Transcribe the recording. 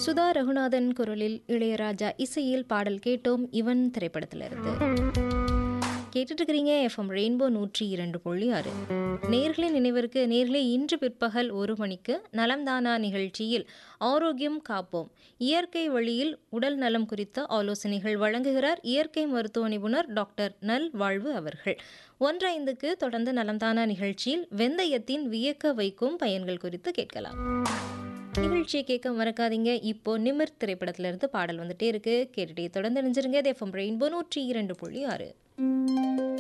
சுதா ரகுநாதன் குரலில் இளையராஜா இசையில் பாடல் கேட்டோம் இவன் திரைப்படத்திலிருந்து கேட்டுட்டு இருக்கிறீங்க எஃப்எம் ரெயின்போ நூற்றி இரண்டு புள்ளி ஆறு நேர்களின் நினைவிற்கு நேர்களே இன்று பிற்பகல் ஒரு மணிக்கு நலம்தானா நிகழ்ச்சியில் ஆரோக்கியம் காப்போம் இயற்கை வழியில் உடல் நலம் குறித்த ஆலோசனைகள் வழங்குகிறார் இயற்கை மருத்துவ நிபுணர் டாக்டர் நல் வாழ்வு அவர்கள் ஒன்றைந்துக்கு தொடர்ந்து நலம்தானா நிகழ்ச்சியில் வெந்தயத்தின் வியக்க வைக்கும் பயன்கள் குறித்து கேட்கலாம் நிகழ்ச்சியை கேட்க மறக்காதீங்க இப்போ நிமிர் திரைப்படத்துல இருந்து பாடல் வந்துட்டே இருக்கு கேட்டுட்டே தொடர்ந்து நினைஞ்சிருங்க எஃப்எம் ரெயின்போ நூற்றி இரண்டு புள்ளி ஆறு